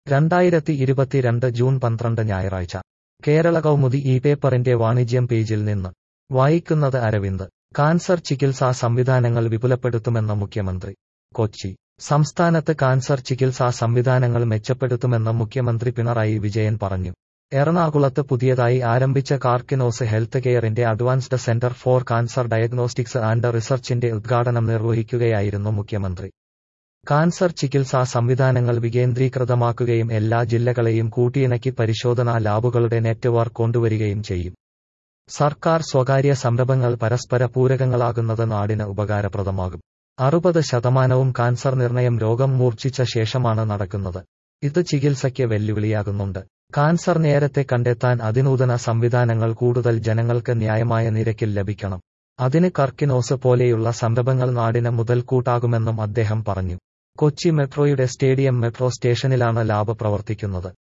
രണ്ടായിരത്തി ഇരുപത്തിരണ്ട് ജൂൺ പന്ത്രണ്ട് ഞായറാഴ്ച കേരള കൗമുദി ഈ പേപ്പറിന്റെ വാണിജ്യം പേജിൽ നിന്ന് വായിക്കുന്നത് അരവിന്ദ് കാൻസർ ചികിത്സാ സംവിധാനങ്ങൾ വിപുലപ്പെടുത്തുമെന്ന മുഖ്യമന്ത്രി കൊച്ചി സംസ്ഥാനത്ത് കാൻസർ ചികിത്സാ സംവിധാനങ്ങൾ മെച്ചപ്പെടുത്തുമെന്ന് മുഖ്യമന്ത്രി പിണറായി വിജയൻ പറഞ്ഞു എറണാകുളത്ത് പുതിയതായി ആരംഭിച്ച കാർക്കിനോസ് ഹെൽത്ത് കെയറിന്റെ advanced centre for cancer diagnostics and റിസർച്ചിന്റെ ഉദ്ഘാടനം നിർവഹിക്കുകയായിരുന്നു മുഖ്യമന്ത്രി കാൻസർ ചികിത്സാ സംവിധാനങ്ങൾ വികേന്ദ്രീകൃതമാക്കുകയും എല്ലാ ജില്ലകളെയും കൂട്ടിയിണക്കി പരിശോധനാ ലാബുകളുടെ നെറ്റ്വർക്ക് കൊണ്ടുവരികയും ചെയ്യും സർക്കാർ സ്വകാര്യ സംരംഭങ്ങൾ പരസ്പര പൂരകങ്ങളാകുന്നത് നാടിന് ഉപകാരപ്രദമാകും അറുപത് ശതമാനവും കാൻസർ നിർണയം രോഗം മൂർച്ഛിച്ച ശേഷമാണ് നടക്കുന്നത് ഇത് ചികിത്സയ്ക്ക് വെല്ലുവിളിയാകുന്നുണ്ട് കാൻസർ നേരത്തെ കണ്ടെത്താൻ അതിനൂതന സംവിധാനങ്ങൾ കൂടുതൽ ജനങ്ങൾക്ക് ന്യായമായ നിരക്കിൽ ലഭിക്കണം അതിന് കർക്കിനോസ് പോലെയുള്ള സംരംഭങ്ങൾ നാടിന് മുതൽക്കൂട്ടാകുമെന്നും അദ്ദേഹം പറഞ്ഞു കൊച്ചി മെട്രോയുടെ സ്റ്റേഡിയം മെട്രോ സ്റ്റേഷനിലാണ് ലാബ് പ്രവർത്തിക്കുന്നത്